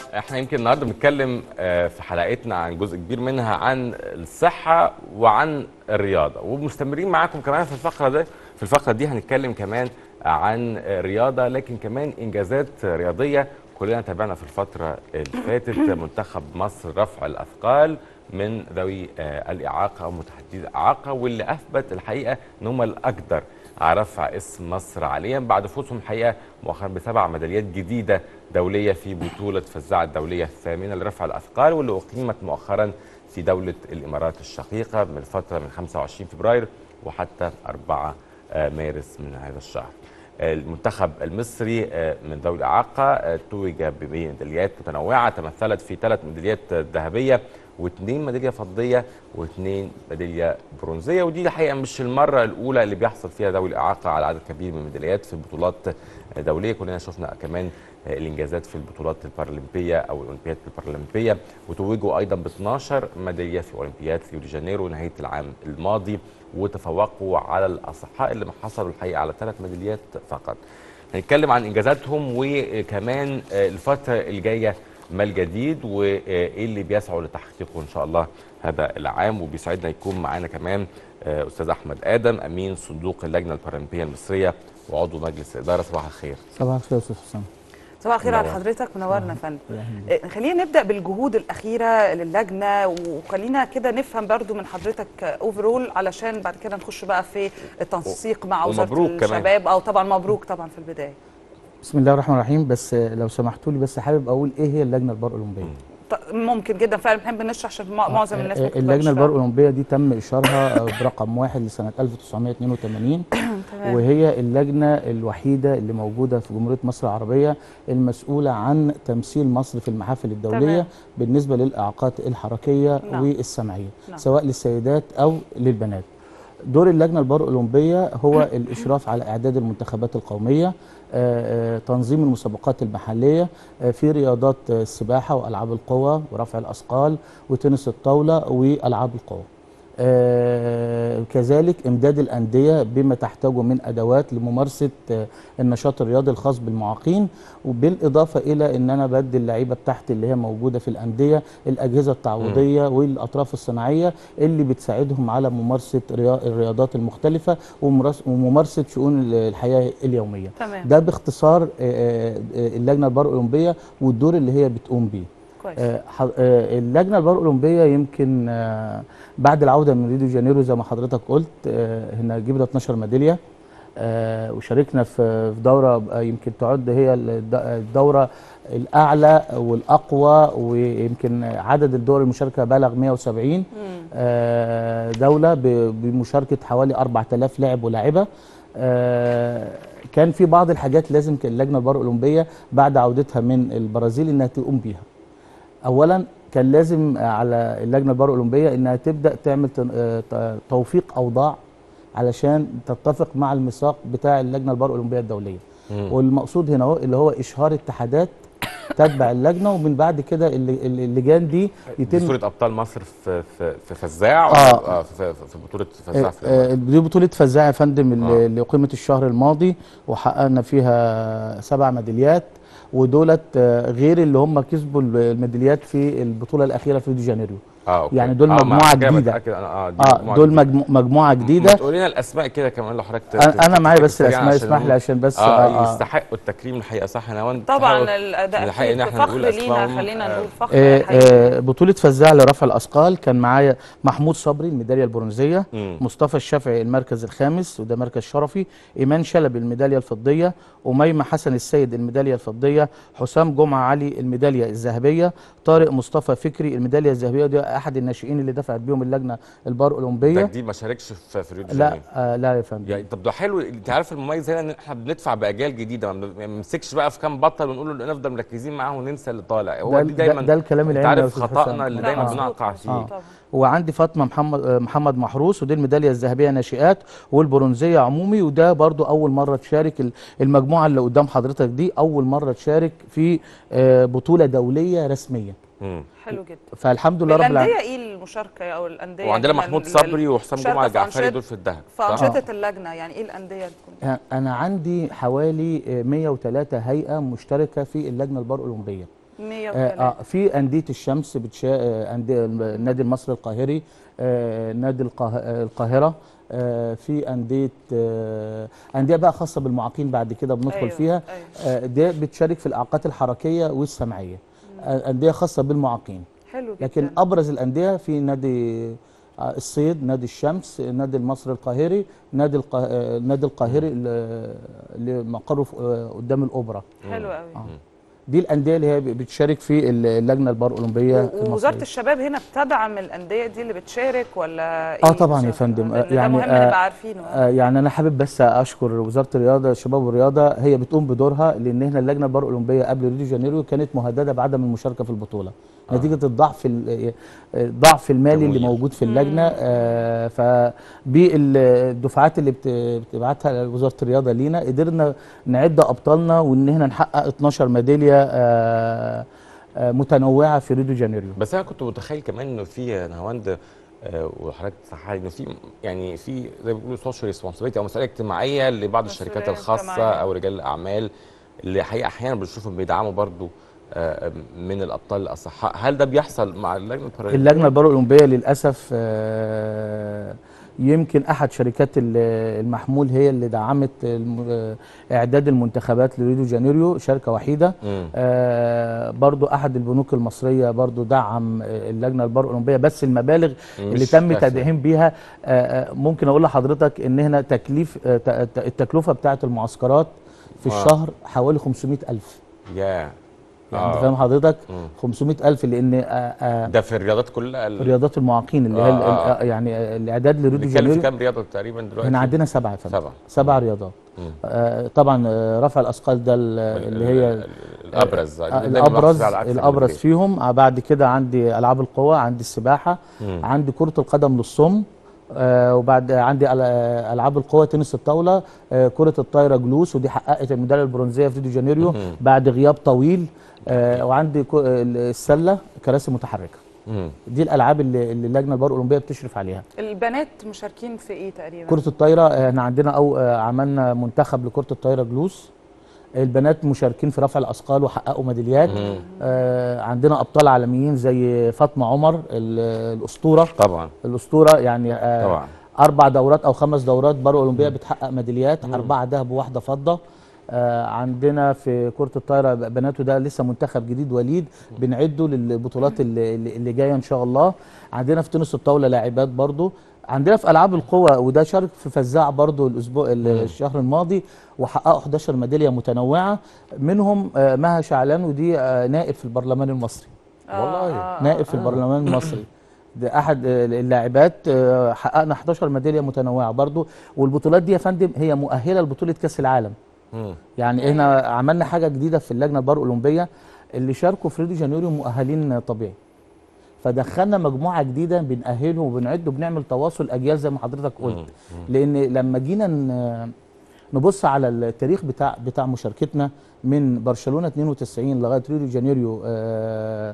احنا يمكن النهارده بنتكلم آه، في حلقتنا عن جزء كبير منها عن الصحه وعن الرياضه ومستمرين معاكم كمان في الفقره ده في الفقره دي هنتكلم كمان عن الرياضه لكن كمان انجازات رياضيه كلنا تابعنا في الفتره اللي فاتت منتخب مصر رفع الاثقال من ذوي آه، الاعاقه او متحدي الاعاقه واللي اثبت الحقيقه ان هم الاقدر على رفع اسم مصر حاليا بعد فوزهم الحقيقه مؤخرا بسبع ميداليات جديده دوليه في بطوله فزاعه الدوليه الثامنه لرفع الاثقال واللي اقيمت مؤخرا في دوله الامارات الشقيقه من فتره من 25 فبراير وحتى 4 آه، مارس من هذا الشهر. المنتخب المصري آه، من ذوي الاعاقه آه، توج بميداليات متنوعه تمثلت في ثلاث ميداليات ذهبيه واثنين ميداليه فضيه واثنين ميداليه برونزيه ودي الحقيقه مش المره الاولى اللي بيحصل فيها ذوي الاعاقه على عدد كبير من الميداليات في بطولات دوليه كلنا شفنا كمان الانجازات في البطولات البارالمبيه او الاولمبياد البارالمبيه وتوجوا ايضا ب 12 ميداليه في اولمبياد ريو دي جانيرو نهايه العام الماضي وتفوقوا على الاصحاء اللي حصلوا الحقيقه على ثلاث ميداليات فقط. هنتكلم عن انجازاتهم وكمان الفتره الجايه ما الجديد وايه اللي بيسعوا لتحقيقه ان شاء الله هذا العام وبيسعدنا يكون معانا كمان آه، استاذ احمد ادم امين صندوق اللجنه البارالمبيه المصريه وعضو مجلس الاداره صباح الخير. صباح الخير يا استاذ حسام صباح الخير على منور. حضرتك منورنا يا فندم الله إيه، خلينا نبدا بالجهود الاخيره للجنه وخلينا كده نفهم برضو من حضرتك اوفرول علشان بعد كده نخش بقى في التنسيق مع وزاره ومبروك كمان. الشباب او طبعا مبروك طبعا في البدايه بسم الله الرحمن الرحيم بس لو سمحتوا لي بس حابب اقول ايه هي اللجنه البار اولمبيه ط- ممكن جدا فعلا بنحب نشرح عشان مع- معظم الناس ممكن تبقى مش اللجنه البار فاهمة. اولمبيه دي تم اشهارها برقم واحد لسنه 1982 تمام. وهي اللجنه الوحيده اللي موجوده في جمهوريه مصر العربيه المسؤوله عن تمثيل مصر في المحافل الدوليه تمام. بالنسبه للاعاقات الحركيه نعم. والسمعيه نعم. سواء للسيدات او للبنات دور اللجنه البار اولمبيه هو الاشراف على اعداد المنتخبات القوميه آه، آه، تنظيم المسابقات المحليه آه، في رياضات آه، السباحه والعاب القوى ورفع الاثقال وتنس الطاوله والعاب القوى آه، كذلك امداد الانديه بما تحتاجه من ادوات لممارسه آه، النشاط الرياضي الخاص بالمعاقين وبالاضافه الى ان انا بدي اللعيبه بتاعتي اللي هي موجوده في الانديه الاجهزه التعويضيه والاطراف الصناعيه اللي بتساعدهم على ممارسه ريا- الرياضات المختلفه وممارس- وممارسه شؤون الحياه اليوميه تمام ده باختصار آه، آه، آه، اللجنه البار اولمبيه والدور اللي هي بتقوم بيه كويس آه، ح- آه، اللجنه البار اولمبيه يمكن آه، بعد العوده من ريو دي جانيرو زي ما حضرتك قلت آه، هنا جبنا 12 ميداليه آه، وشاركنا في في دوره آه، يمكن تعد هي الد- الدوره الاعلى والاقوى ويمكن عدد الدول المشاركه بلغ 170 مم. آه، دوله ب- بمشاركه حوالي 4000 لاعب ولاعبه آه، كان في بعض الحاجات لازم كان اللجنه البار اولمبيه بعد عودتها من البرازيل انها تقوم بيها اولا كان لازم على اللجنه البار اولمبيه انها تبدا تعمل تن- آه، ت- توفيق اوضاع علشان تتفق مع الميثاق بتاع اللجنه البار اولمبيه الدوليه مم. والمقصود هنا هو اللي هو اشهار اتحادات تتبع اللجنه ومن بعد كده اللي- اللي- اللجان دي دي يتم صوره ابطال مصر في في في فزاع آه. آه في, في, في بطوله فزاع في آه، الإمارات. دي بطولة فزاع يا فندم آه. اللي اللي أقيمت الشهر الماضي وحققنا فيها سبع ميداليات ودولت آه، غير اللي هم كسبوا الميداليات في البطولة الأخيرة في ريو دي جانيرو اه أوكي. يعني دول آه، ما مجموعة عشان كده جديدة. متأكد أنا اه دي اه مجموعة دول جديدة. مجمو مجموعة ما جديدة تقولي لنا الاسماء كده كمان لو حضرتك ت- أنا أنا معايا بس سريعاً الأسماء عشان اسمح لي عشان بس اه آه آه يستحقوا التكريم الحقيقه صح انا وانت طبعا بحاول الاداء نلحق إن أكيد إحنا فخر نقول لينا أسمائهم. خلينا آه، نقول فخر آه، حقيقي. آه، بطولة فزاع لرفع الأثقال كان معايا محمود صبري الميدالية البرونزية مم. مصطفى الشافعي المركز الخامس وده مركز شرفي ايمان شلبي الميداليه الفضيه اميمه حسن السيد الميداليه الفضيه حسام جمعه علي الميداليه الذهبيه طارق مصطفى فكري الميداليه الذهبيه ودي احد الناشئين اللي دفعت بيهم اللجنه البار ده اولمبيه جديد ما شاركش في في ريو دي لا جانيرو. آه لا يا فندم يعني طب ده حلو انت عارف المميز هنا ان احنا بندفع باجيال جديده ما بنمسكش بقى في كام بطل ونقول له نفضل مركزين معاه وننسى اللي طالع هو ده, دي دايما ده, ده الكلام انت العلمي يا عارف أستاذ خطأنا حسام. اللي لا، دايما مظبوط، بنقع مظبوط فيه طبعاً. وعندي فاطمه محمد آه، محمد محروس ودي الميداليه الذهبيه ناشئات والبرونزيه عمومي وده برضو اول مره تشارك ال- المجموعه اللي قدام حضرتك دي اول مره تشارك في آه، بطوله دوليه رسميه مم. حلو جدا فالحمد لله رب العالمين الانديه ايه المشاركه او الانديه وعندنا اللي- محمود اللي- صبري وحسام مشاركة جمعه في الجعفري أنشطة- دول في الذهب في صح؟ انشطه اللجنه يعني ايه الانديه اللي تكون انا عندي حوالي آه، 103 هيئه مشتركه في اللجنه البار اولمبيه 103 آه آه، في انديه الشمس بتشا آه، انديه النادي المصري القاهري آه، نادي القاه- آه، القاهره آه، في انديه آه، انديه بقى خاصه بالمعاقين بعد كده بندخل أيوة، فيها أيوة. آه، ده بتشارك في الاعاقات الحركيه والسمعيه آه، انديه خاصه بالمعاقين حلو جدا لكن ابرز الانديه في نادي آه، الصيد نادي الشمس نادي المصري القاهري نادي القا... آه، نادي القاهري اللي اللي مقره في- آه، قدام الاوبرا حلو قوي آه. دي الانديه اللي هي بتشارك في اللجنه البار اولمبيه ووزاره المصريه الشباب هنا بتدعم الانديه دي اللي بتشارك ولا آه إيه طبعاً يا بالظبط؟ فندم. آه، آه، لأن يعني، ده مهم آه، نبقى عارفينه آه، يعني انا حابب بس اشكر وزاره الرياضه الشباب والرياضه هي بتقوم بدورها لان احنا اللجنه البار اولمبيه قبل ريو دي جانيرو كانت مهدده بعدم المشاركه في البطوله آه. نتيجه الضعف ال- الضعف المالي اللي تمويل. موجود في اللجنه آه فبالدفعات اللي بت- بتبعتها وزاره الرياضه لينا قدرنا نعد ابطالنا وان احنا نحقق 12 ميداليه آه آه متنوعه في ريو دي جانيرو بس انا كنت متخيل كمان انه في نهاوند آه، وحضرتك تصححي انه في يعني في زي ما بيقولوا سوشيال ريسبونسبيلتي او مسؤوليه اجتماعيه لبعض الشركات مسؤولية الخاصه اجتماعية. او رجال الاعمال اللي حقيقه احيانا بنشوفهم بيدعموا برضو آه، من الابطال الاصحاء هل ده بيحصل مع اللجنه البارالمبيه؟ اللجنه البارا اولمبيه للاسف آه، يمكن احد شركات ال- المحمول هي اللي دعمت الم- آه، اعداد المنتخبات لريو دي جانيرو شركه وحيده مم. آه، برضو احد البنوك المصريه برضو دعم آه، اللجنه البار اولمبيه بس المبالغ اللي مش تم كافية. تدعيم بيها آه، آه، ممكن اقول لحضرتك ان هنا تكليف آه، ت- ت- التكلفه بتاعه المعسكرات في آه. الشهر حوالي 500 ألف يا يعني آه. انت فاهم حضرتك مم. 500 ألف لان آه، آه، ده في الرياضات كلها ال- رياضات المعاقين اللي هي آه، ال- آه. ال- يعني الاعداد لريو دي بنتكلم في جانيرو كام رياضه تقريبا دلوقتي؟ احنا عندنا سبعه يا فندم سبعة. سبع رياضات مم. آه طبعا آه، رفع الاثقال ده ال- اللي هي ال- الابرز آه، دايماً الابرز بحث على عكس الابرز الأولمبياد. فيهم آه، بعد كده عندي العاب القوى عندي السباحه مم. عندي كره القدم للصم آه وبعد عندي أل- آه، العاب القوى تنس الطاوله آه كره الطايره جلوس ودي حققت الميداليه البرونزيه في ريو دي جانيرو مهم. بعد غياب طويل آه وعندي كو- السله كراسي متحركه مم. دي الالعاب اللي اللي اللجنه البار الاولمبيه بتشرف عليها البنات مشاركين في ايه تقريبا كرة الطايرة آه، احنا عندنا أو آه، عملنا منتخب لكرة الطايرة جلوس البنات مشاركين في رفع الأثقال وحققوا ميداليات مم. آه، عندنا أبطال عالميين زي فاطمة عمر ال- الأسطورة طبعا الأسطورة يعني آه، طبعا أربع دورات أو خمس دورات بارو أولمبية بتحقق ميداليات أربعة ذهب وواحدة فضة آه، عندنا في كرة الطايرة بنات وده لسه منتخب جديد وليد بنعده للبطولات اللي, اللي اللي جاية إن شاء الله عندنا في تنس الطاولة لاعبات برضو عندنا في ألعاب القوى وده شارك في فزاع برضو الأسبوع الشهر الماضي وحققوا 11 ميدالية متنوعة منهم آه، مها شعلان ودي آه، نائب في البرلمان المصري والله. نائب في البرلمان المصري ده احد آه، اللاعبات آه، حققنا 11 ميداليه متنوعه برضو والبطولات دي يا فندم هي مؤهله لبطوله كاس العالم مم. يعني احنا عملنا حاجه جديده في اللجنه البار اولمبيه اللي شاركوا في ريو دي جانيرو مؤهلين طبيعي فدخلنا مجموعه جديده بنأهلهم وبنعد وبنعمل تواصل اجيال زي ما حضرتك قلت مم. لان لما جينا ن- نبص على التاريخ بتاع بتاع مشاركتنا من برشلونه 92 لغايه ريو دي جانيرو آه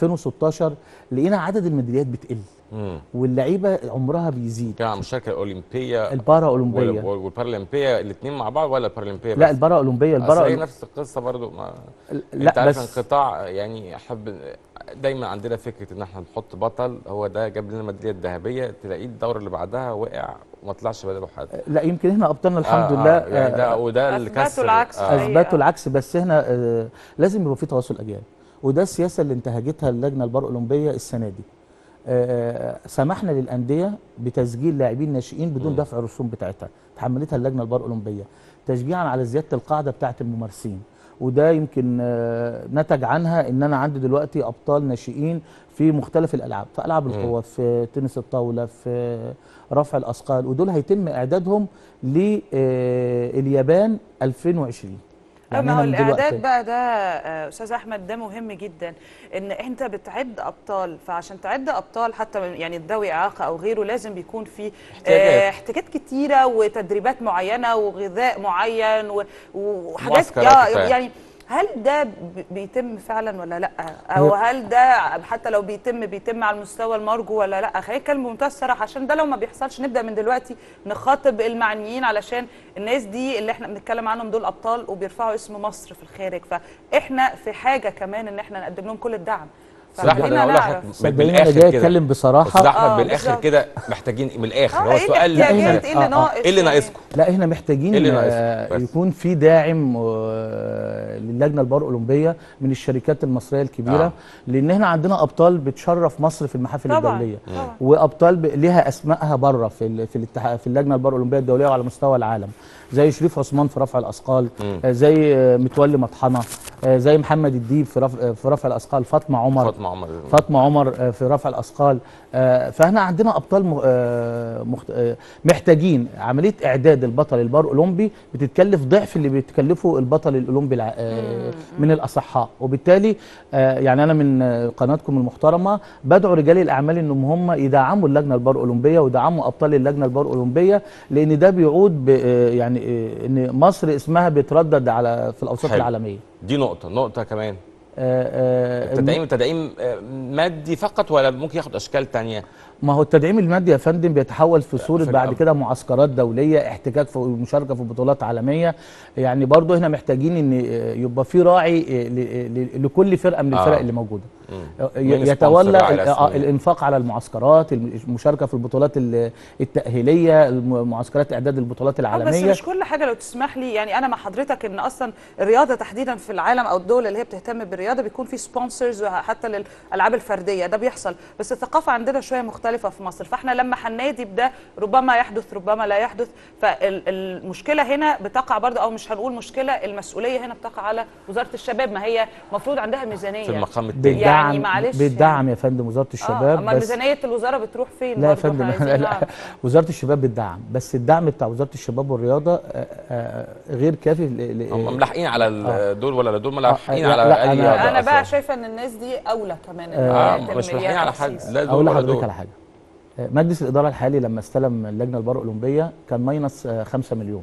2016 لقينا عدد الميداليات بتقل مم. واللعيبه عمرها بيزيد كان على المشاركه الاولمبيه البارا وال- اولمبيه وال- والبارالمبيه الاثنين مع بعض ولا البارالمبيه لا بس؟ البارا اولمبيه البارا البارا هي أولم- نفس القصه برضو ما لا انت عارف بس انقطاع يعني احب دايما عندنا فكره ان احنا نحط بطل هو ده جاب لنا الميداليه الذهبيه تلاقيه الدوره اللي بعدها وقع وما طلعش بداله حد لا يمكن احنا ابطالنا الحمد آه لله آه يعني ده آه، وده أثبتوا الكسر العكس. آه. أثبت- اثبتوا العكس بس احنا آه، لازم يبقى في تواصل اجيال وده السياسه اللي انتهجتها اللجنه البار اولمبيه السنه دي آه، سمحنا للانديه بتسجيل لاعبين ناشئين بدون مم. دفع الرسوم بتاعتها تحملتها اللجنه البار اولمبيه تشجيعا على زياده القاعده بتاعه الممارسين وده يمكن آه، نتج عنها ان انا عندي دلوقتي ابطال ناشئين في مختلف الالعاب في العاب مم. القوه في تنس الطاوله في رفع الاثقال ودول هيتم اعدادهم لليابان 2020 يعني ما هو أنا من الاعداد دلوقتي- بقى ده آه، استاذ احمد ده مهم جدا ان انت بتعد ابطال فعشان تعد ابطال حتى من- يعني ذوي اعاقه او غيره لازم بيكون في احتياجات. آه، احتياجات كتيره وتدريبات معينه وغذاء معين و- وحاجات معسكرات يا- كفاية. يعني هل ده ب- بيتم فعلا ولا لا او هل ده حتى لو بيتم بيتم على المستوى المرجو ولا لا خلينا نتكلم بمنتهى الصراحه عشان ده لو ما بيحصلش نبدا من دلوقتي نخاطب المعنيين علشان الناس دي اللي احنا بنتكلم عنهم دول ابطال وبيرفعوا اسم مصر في الخارج فاحنا في حاجه كمان ان احنا نقدم لهم كل الدعم استاذ احمد فخلينا انا اقول نعرف. لك صدقني انا بالاخر جاي كده اتكلم بصراحه استاذ احمد آه، بالاخر بالظبط. كده محتاجين من الاخر اه هو ايه السؤال الاحتياجات إحنا- ايه اللي آه، آه. ناقص ايه اللي يعني؟ ناقصكم؟ لا احنا محتاجين إيه اللي ناقص؟ آه، بس. يكون في داعم آه، للجنه البار اولمبيه من الشركات المصريه الكبيره آه. آه. لان احنا عندنا ابطال بتشرف مصر في المحافل طبعاً، الدوليه طبعاً. وابطال ب- ليها اسمائها بره في ال- في الاتحاد في اللجنه البار اولمبيه الدوليه وعلى مستوى العالم زي شريف عثمان في رفع الاثقال آه، زي آه، متولي مطحنه آه، زي محمد الديب في رفع آه، في رفع الاثقال فاطمه عمر فاطمه عمر فاطمه عمر آه، في رفع الاثقال آه، فاحنا عندنا ابطال م- آه، مخت- آه، محتاجين عمليه اعداد البطل البار اولمبي بتتكلف ضعف اللي بيتكلفه البطل الاولمبي الع- آه، من الاصحاء وبالتالي آه، يعني انا من آه، قناتكم المحترمه بدعو رجال الاعمال انهم هم يدعموا اللجنه البار اولمبيه ويدعموا ابطال اللجنه البار اولمبيه لان ده بيعود ب- آه، يعني آه، ان مصر اسمها بيتردد على في الاوساط حلو. العالميه دي نقطه نقطه كمان آه، آه، التدعيم التدعيم آه، مادي فقط ولا ممكن ياخد اشكال تانية ما هو التدعيم المادي يا فندم بيتحول في صورة في بعد الأب- كده معسكرات دولية احتكاك في مشاركة في بطولات عالمية يعني برضو هنا محتاجين ان يبقى في راعي ل- ل- لكل فرقة من الفرق آه. اللي موجودة مم. ي- مين يتولى sponsor على ال- اسم آه، مين؟ الانفاق على المعسكرات المشاركة في البطولات ال- التأهيلية الم- معسكرات اعداد البطولات آه، بس العالمية مش كل حاجه لو تسمح لي يعني انا مع حضرتك ان اصلا الرياضه تحديدا في العالم او الدول اللي هي بتهتم بالرياضه بيكون في سبونسرز حتى للالعاب الفرديه ده بيحصل بس الثقافه عندنا شويه مختلفه في مصر فاحنا لما هننادي بده ربما يحدث ربما لا يحدث فالمشكله هنا بتقع برضه او مش هنقول مشكله المسؤوليه هنا بتقع على وزاره الشباب ما هي المفروض عندها ميزانيه في المقام التاني يعني بتدعم معلش بتدعم يا فندم وزارة اه الشباب اما بس ميزانيه الوزاره بتروح فين لا يا برضه؟ فندم إحنا لا, عايزين لا نعرف. وزاره الشباب بتدعم بس الدعم بتاع وزاره الشباب والرياضه آه، آه، غير كافي ل- ل- هم ملاحقين على ال- دول ولا دول ملاحقين لا، على لا، اي أنا- رياضة انا بقى أصلاً. شايفه ان الناس دي اولى كمان إن آه، هي مش يتم ملاحقين ليها على حد تخصيص. لا دول اقول ولا لحضرتك دول على حاجه آه، مجلس الاداره الحالي لما استلم اللجنه البار اولمبيه كان ماينس 5 مليون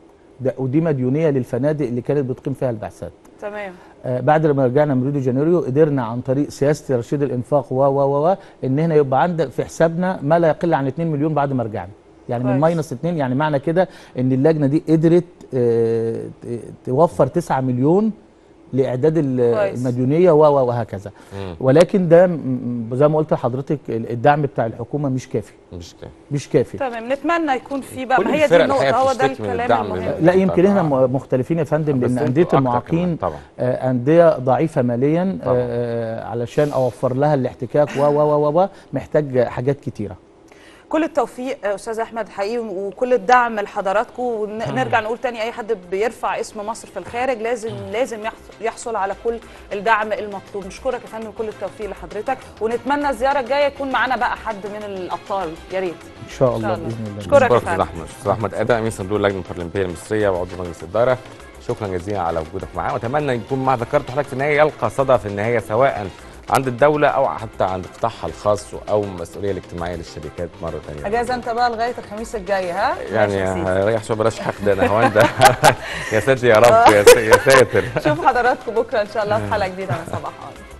ده ودي مديونيه للفنادق اللي كانت بتقيم فيها البعثات تمام آه، بعد لما رجعنا من ريو دي جانيرو قدرنا عن طريق سياسه ترشيد الانفاق و و و و ان هنا يبقى عندك في حسابنا ما لا يقل عن 2 مليون بعد ما رجعنا يعني من كويس. ماينس 2 يعني معنى كده ان اللجنه دي قدرت آه، ت- توفر 9 مليون لاعداد ال- كويس. المديونيه و و وهكذا مم. ولكن ده م- م- زي ما قلت لحضرتك الدعم بتاع الحكومه مش كافي مش كده مش كافي تمام نتمنى يكون في بقى كل ما هي دي الفرق النقطه الحقيقة هو ده بتشتكي من الكلام الدعم المهم ده. لا يمكن طبعاً. هنا م- مختلفين يا فندم بس لان انتوا انديه أكتر المعاقين كمان طبعا آه، أندية ضعيفة ماليا طبعاً. آه، علشان أوفر لها الاحتكاك و و و و محتاج حاجات كتيرة كل التوفيق آه، استاذ احمد حقيقي وكل الدعم لحضراتكم ونرجع نقول تاني اي حد بيرفع اسم مصر في الخارج لازم لازم يحص- يحصل على كل الدعم المطلوب نشكرك يا فندم كل التوفيق لحضرتك ونتمنى الزياره الجايه يكون معانا بقى حد من الابطال يا ريت إن شاء الله الله. بإذن الله أشكرك. يا أستاذ فندم. احمد استاذ احمد ادم امين صندوق اللجنه البارالمبيه المصريه وعضو مجلس الاداره شكرا جزيلا على وجودك معانا واتمنى يكون ما ذكرته حضرتك في النهايه يلقى صدى في النهايه سواء عند الدوله او حتى عند قطاعها الخاص او المسؤوليه الاجتماعيه للشركات مره ثانيه اجازه انت بقى لغايه الخميس الجاي ها يعني ماشي يا سيدي. هريح شويه بلاش حقد انا هوان ده يا ساتر يا رب يا سا- يا ساتر شوف حضراتكم بكره ان شاء الله في حلقه جديده من صباح عون